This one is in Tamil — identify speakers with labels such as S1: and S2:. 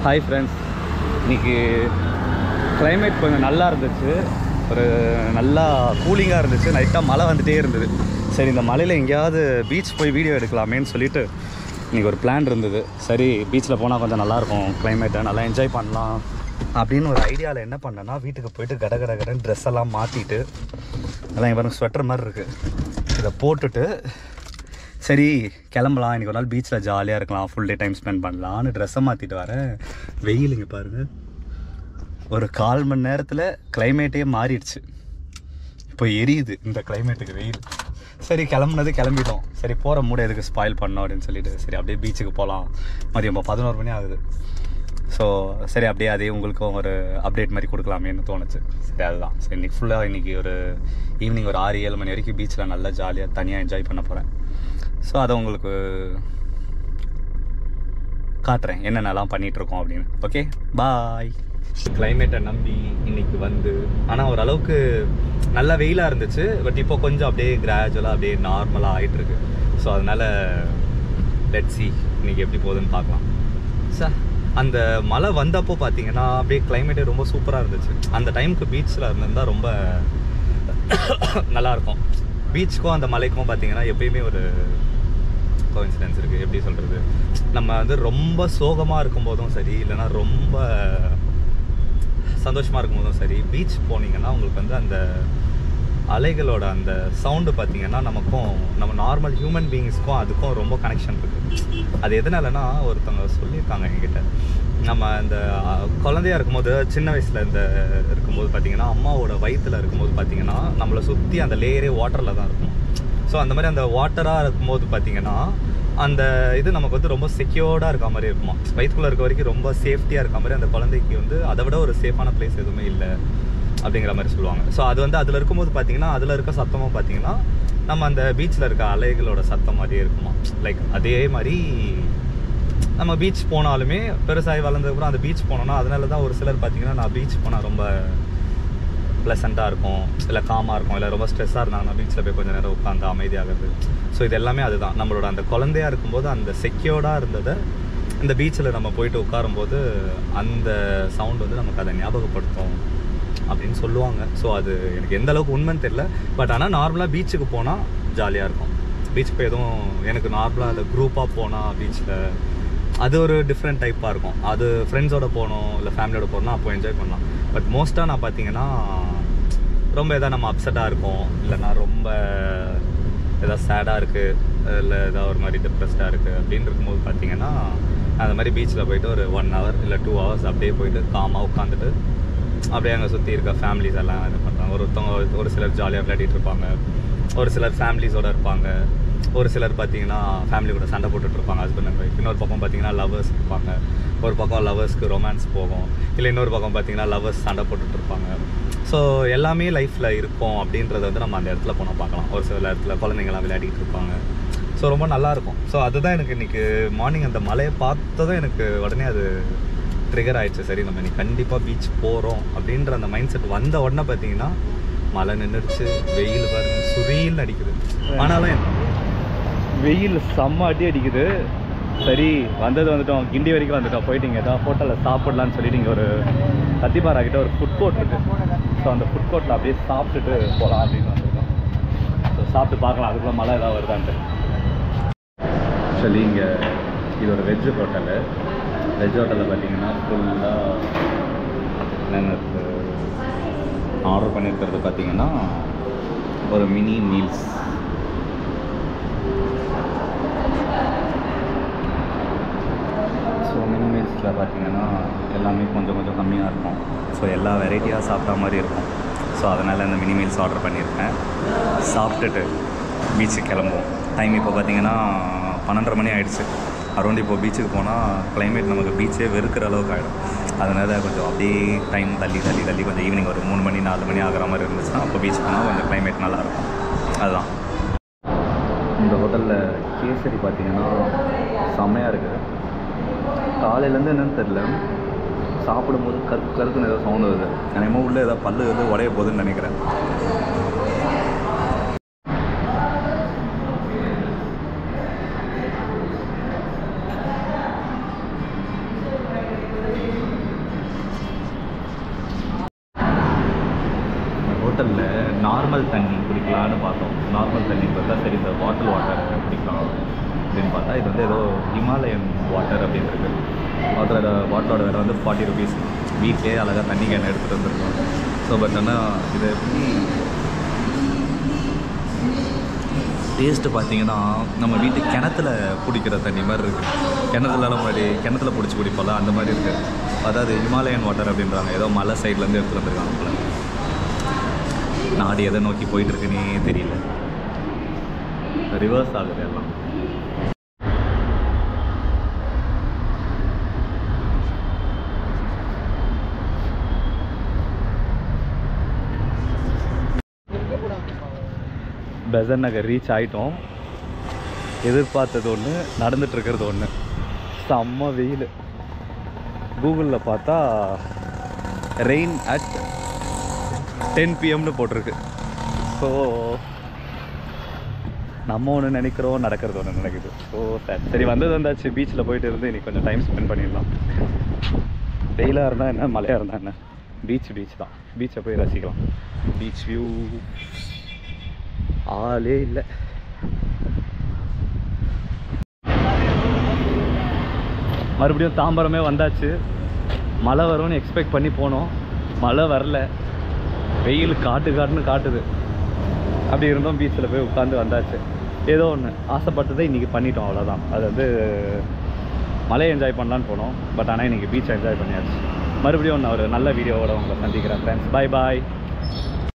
S1: ஹாய் ஃப்ரெண்ட்ஸ் இன்னைக்கு climate கொஞ்சம் நல்லா இருந்துச்சு ஒரு நல்லா கூலிங்காக இருந்துச்சு நைட்டாக மழை வந்துட்டே இருந்தது சரி இந்த மலையில் எங்கேயாவது பீச் போய் வீடியோ எடுக்கலாமேன்னு சொல்லிட்டு இன்றைக்கி ஒரு பிளான் இருந்தது சரி பீச்சில் போனால் கொஞ்சம் நல்லாயிருக்கும் கிளைமேட்டை நல்லா என்ஜாய் பண்ணலாம் அப்படின்னு ஒரு ஐடியாவில் என்ன பண்ணேன்னா வீட்டுக்கு போயிட்டு கட கட கடன்னு ட்ரெஸ் எல்லாம் மாற்றிட்டு எல்லாம் இங்கே பாருங்க ஸ்வெட்டர் மாதிரி இருக்குது இதை போட்டுட்டு சரி கிளம்பலாம் இன்னைக்கு ஒரு நாள் பீச்சில் ஜாலியாக இருக்கலாம் ஃபுல் டே டைம் ஸ்பெண்ட் பண்ணலான்னு ட்ரெஸ்ஸை மாற்றிட்டு வரேன் வெயில் இங்கே பாருங்கள் ஒரு கால் மணி நேரத்தில் கிளைமேட்டே மாறிடுச்சு இப்போ எரியுது இந்த கிளைமேட்டுக்கு வெயில் சரி கிளம்புனது கிளம்பிட்டோம் சரி போகிற மூட எதுக்கு ஸ்பாயில் பண்ணோம் அப்படின்னு சொல்லிட்டு சரி அப்படியே பீச்சுக்கு போகலாம் மதியம் இப்போ பதினோரு மணி ஆகுது ஸோ சரி அப்படியே அதே உங்களுக்கும் ஒரு அப்டேட் மாதிரி கொடுக்கலாமேன்னு தோணுச்சு சரி அதுதான் சரி இன்னைக்கு ஃபுல்லாக இன்றைக்கி ஒரு ஈவினிங் ஒரு ஆறு ஏழு மணி வரைக்கும் பீச்சில் நல்லா ஜாலியாக தனியாக என்ஜாய் பண்ண போகிறேன் ஸோ அதை உங்களுக்கு காட்டுறேன் என்னென்னலாம் பண்ணிட்டு இருக்கோம் அப்படின்னு ஓகே பாய் கிளைமேட்டை நம்பி இன்னைக்கு வந்து ஆனால் ஓரளவுக்கு நல்ல வெயிலாக இருந்துச்சு பட் இப்போ கொஞ்சம் அப்படியே கிராஜுவலாக அப்படியே நார்மலாக ஆகிட்டு இருக்கு ஸோ அதனால லெட் சி இன்னைக்கு எப்படி போகுதுன்னு பார்க்கலாம் சார் அந்த மழை வந்தப்போ பார்த்தீங்கன்னா அப்படியே கிளைமேட்டே ரொம்ப சூப்பராக இருந்துச்சு அந்த டைமுக்கு பீச்சில் இருந்திருந்தா ரொம்ப நல்லா இருக்கும் பீச்சுக்கும் அந்த மலைக்கும் பார்த்தீங்கன்னா எப்பயுமே ஒரு கோயின்சிடன்ஸ் இருக்குது எப்படி சொல்கிறது நம்ம வந்து ரொம்ப சோகமாக இருக்கும்போதும் சரி இல்லைன்னா ரொம்ப சந்தோஷமாக இருக்கும்போதும் சரி பீச் போனீங்கன்னா உங்களுக்கு வந்து அந்த அலைகளோட அந்த சவுண்டு பார்த்தீங்கன்னா நமக்கும் நம்ம நார்மல் ஹியூமன் பீயிங்ஸ்க்கும் அதுக்கும் ரொம்ப கனெக்ஷன் இருக்குது அது எதனாலனா ஒருத்தவங்க சொல்லியிருக்காங்க என்கிட்ட நம்ம இந்த அஹ், குழந்தையா இருக்கும்போது சின்ன வயசில் இந்த இருக்கும்போது பார்த்தீங்கன்னா அம்மாவோட வயித்துல இருக்கும்போது பார்த்தீங்கன்னா நம்மளை சுற்றி அந்த லேயரே வாட்டரில் தான் இருக்கும் ஸோ அந்த மாதிரி அந்த வாட்டராக இருக்கும்போது பார்த்தீங்கன்னா அந்த இது நமக்கு வந்து ரொம்ப செக்யூர்டாக இருக்க மாதிரி இருக்குமா வயிற்றுக்குள்ளே இருக்க வரைக்கும் ரொம்ப சேஃப்டியாக இருக்க மாதிரி அந்த குழந்தைக்கு வந்து அதை விட ஒரு சேஃபான பிளேஸ் எதுவுமே இல்லை அப்படிங்கிற மாதிரி சொல்லுவாங்க ஸோ அது வந்து அதில் இருக்கும்போது பார்த்தீங்கன்னா அதில் இருக்க சத்தமும் பார்த்தீங்கன்னா நம்ம அந்த பீச்சில் இருக்க அலைகளோட சத்தம் மாதிரியே இருக்குமா லைக் அதே மாதிரி நம்ம பீச் போனாலுமே பெருசாகி வளர்ந்ததுக்கப்புறம் அந்த பீச் போனோம்னா அதனால தான் ஒரு சிலர் பார்த்தீங்கன்னா நான் பீச் போனால் ரொம்ப ப்ளசண்ட்டாக இருக்கும் இல்லை காமாக இருக்கும் இல்லை ரொம்ப ஸ்ட்ரெஸ்ஸாக இருந்தாங்கன்னா பீச்சில் போய் கொஞ்சம் நேரம் உட்காந்து அமைதியாகிறது ஸோ இது எல்லாமே அதுதான் நம்மளோட அந்த குழந்தையா இருக்கும்போது அந்த செக்யூர்டாக இருந்ததை இந்த பீச்சில் நம்ம போயிட்டு உட்காரும்போது அந்த சவுண்ட் வந்து நமக்கு அதை ஞாபகப்படுத்தும் அப்படின்னு சொல்லுவாங்க ஸோ அது எனக்கு எந்த அளவுக்கு உண்மைன்னு தெரியல பட் ஆனால் நார்மலாக பீச்சுக்கு போனால் ஜாலியாக இருக்கும் பீச் போய் எதுவும் எனக்கு நார்மலாக அந்த குரூப்பாக போனால் பீச்சில் அது ஒரு டிஃப்ரெண்ட் டைப்பாக இருக்கும் அது ஃப்ரெண்ட்ஸோட போகணும் இல்லை ஃபேமிலியோட போகணும் அப்போ என்ஜாய் பண்ணலாம் பட் மோஸ்ட்டாக நான் பார்த்தீங்கன்னா ரொம்ப எதாவது நம்ம அப்செட்டாக இருக்கோம் இல்லைன்னா ரொம்ப எதாவது சேடாக இருக்குது இல்லை ஏதாவது ஒரு மாதிரி டிப்ரெஸ்டாக இருக்குது அப்படின்னு இருக்கும்போது பார்த்தீங்கன்னா அந்த மாதிரி பீச்சில் போயிட்டு ஒரு ஒன் ஹவர் இல்லை டூ ஹவர்ஸ் அப்படியே போயிட்டு காமாக உட்காந்துட்டு அப்படியே அங்கே சுற்றி இருக்க ஃபேமிலிஸ் எல்லாம் இது பண்ணுறாங்க ஒருத்தவங்க ஒரு சிலர் ஜாலியாக விளையாடிட்டு இருப்பாங்க ஒரு சிலர் ஃபேமிலிஸோட இருப்பாங்க ஒரு சிலர் பார்த்தீங்கன்னா ஃபேமிலி கூட சண்டை போட்டுட்டு இருப்பாங்க ஹஸ்பண்ட் அண்ட் ஒய்ஃப் இன்னொரு பக்கம் பார்த்தீங்கன்னா லவர்ஸ் இருப்பாங்க ஒரு பக்கம் லவர்ஸ்க்கு ரொமான்ஸ் போகும் இல்லை இன்னொரு பக்கம் பார்த்தீங்கன்னா லவர்ஸ் சண்டை போட்டுட்டு இருப்பாங்க ஸோ எல்லாமே லைஃப்பில் இருக்கும் அப்படின்றத வந்து நம்ம அந்த இடத்துல போனால் பார்க்கலாம் ஒரு சில இடத்துல குழந்தைங்களாம் விளையாடிட்டு இருப்பாங்க ஸோ ரொம்ப நல்லா இருக்கும் ஸோ அதுதான் எனக்கு இன்னைக்கு மார்னிங் அந்த மலையை பார்த்ததும் எனக்கு உடனே அது ட்ரிகர் ஆயிடுச்சு சரி நம்ம இன்னைக்கு கண்டிப்பாக பீச் போகிறோம் அப்படின்ற அந்த மைண்ட் செட் வந்த உடனே பார்த்தீங்கன்னா மழை நின்றுடுச்சு வெயில் பாருங்க சுரீல் அடிக்குது ஆனாலும் என்ன- வெயில் செம்ம அடி அடிக்குது சரி வந்தது வந்துட்டோம் கிண்டி வரைக்கும் வந்துட்டோம் போயிட்டு இங்கே ஏதாவது ஹோட்டலில் சாப்பிடலான்னு சொல்லிட்டு இங்கே ஒரு கத்திப்பாரா கிட்ட ஒரு ஃபுட் கோர்ட் இருக்கு ஸோ அந்த ஃபுட் கோர்ட்டில் அப்படியே சாப்பிட்டுட்டு போகலாம் அப்படின்னு வந்திருக்கோம் ஸோ சாப்பிட்டு பார்க்கலாம் அதுக்குள்ள மழை ஏதாவது வருதான்ட்டு ஆக்சுவலி இங்கே இது ஒரு வெஜ் ஹோட்டலு வெஜ் ஹோட்டலில் பார்த்தீங்கன்னா ஃபுல்லாக என்னென்ன ஆர்டர் பண்ணியிருக்கிறது பார்த்தீங்கன்னா ஒரு மினி மீல்ஸ் ஸோ மினி மீல்ஸில் பார்த்தீங்கன்னா எல்லாமே கொஞ்சம் கொஞ்சம் கம்மியாக இருக்கும் ஸோ எல்லா வெரைட்டியாக சாப்பிட்டா மாதிரி இருக்கும் ஸோ அதனால் இந்த மினி மீல்ஸ் ஆர்டர் பண்ணியிருக்கேன் சாப்பிட்டுட்டு பீச்சுக்கு கிளம்புவோம் டைம் இப்போ பார்த்தீங்கன்னா பன்னெண்டரை மணி ஆயிடுச்சு அரௌண்ட் இப்போ பீச்சுக்கு போனால் climate நமக்கு பீச்சே வெறுக்கிற அளவுக்கு ஆகிடும் அதனால் கொஞ்சம் அப்படியே டைம் தள்ளி தள்ளி தள்ளி கொஞ்சம் ஈவினிங் ஒரு மூணு மணி நாலு மணி ஆகிற மாதிரி இருந்துச்சுன்னா அப்போ பீச் போனால் கொஞ்சம் climate நல்லாயிருக்கும் அதுதான் இந்த ஹோட்டலில் கேசரி பார்த்தீங்கன்னா செம்மையாக இருக்குது காலையிலேருந்து என்னன்னு தெரில சாப்பிடும்போது கருக்கு கருக்குன்னு ஏதோ சவுண்ட் வருது என்னமோ உள்ளே ஏதோ பல்லு வந்து உடைய போகுதுன்னு நினைக்கிறேன் நார்மல் தண்ணி குடிக்கலான்னு பார்த்தோம் நார்மல் தண்ணி பார்த்தா சரி இந்த பாட்டில் வாட்டர் குடிக்கலாம் அப்படின்னு பார்த்தா இது வந்து ஏதோ ஹிமாலயன் வாட்டர் அப்படின்னு இருக்கு அதோட பாட்டிலோட விலை வந்து ஃபார்ட்டி ருபீஸ் வீட்லேயே அழகாக தண்ணி கேன் எடுத்துகிட்டு வந்துருக்கோம் ஸோ பட் ஆனால் இதை எப்படி டேஸ்ட்டு பார்த்தீங்கன்னா நம்ம வீட்டு கிணத்துல பிடிக்கிற தண்ணி மாதிரி இருக்குது கிணத்துலலாம் முன்னாடி கிணத்துல பிடிச்சி குடிப்போம்ல அந்த மாதிரி இருக்குது அதாவது ஹிமாலயன் வாட்டர் அப்படின்றாங்க ஏதோ மலை சைட்லேருந்து எடுத்துகிட்டு வந்திருக்காங்க போல நாடு எதை நோக்கி போயிட்டு இருக்குன்னே தெரியல ரிவர்ஸ் ஆகுது எல்லாம் பெசன் நகர் ரீச் ஆகிட்டோம் எதிர்பார்த்தது ஒன்று நடந்துட்டு இருக்கிறது ஒன்று செம்ம வெயில் கூகுளில் பார்த்தா ரெயின் அட் டென் பிஎம்னு போட்டிருக்கு ஸோ நம்ம ஒன்று நினைக்கிறோம் நடக்கிறது ஒன்று நடக்குது ஸோ சரி சரி வந்தது வந்தாச்சு பீச்சில் போயிட்டு இருந்து இன்னைக்கு கொஞ்சம் டைம் ஸ்பெண்ட் பண்ணிடலாம் வெயிலாக இருந்தால் என்ன மழையாக இருந்தால் என்ன பீச் பீச் தான் பீச்சை போய் ரசிக்கலாம் பீச் வியூ ஆளே இல்லை மறுபடியும் தாம்பரமே வந்தாச்சு மழை வரும்னு எக்ஸ்பெக்ட் பண்ணி போனோம் மழை வரல வெயில் காட்டு காட்டுன்னு காட்டுது அப்படி இருந்தோம் பீச்சில் போய் உட்காந்து வந்தாச்சு ஏதோ ஒன்று ஆசைப்பட்டதை இன்றைக்கி பண்ணிட்டோம் அவ்வளோதான் அது வந்து மலையை என்ஜாய் பண்ணலான்னு போனோம் பட் ஆனால் இன்றைக்கி பீச் என்ஜாய் பண்ணியாச்சு மறுபடியும் நான் ஒரு நல்ல வீடியோவோட உங்களை சந்திக்கிறேன் ஃப்ரெண்ட்ஸ் பாய் பாய்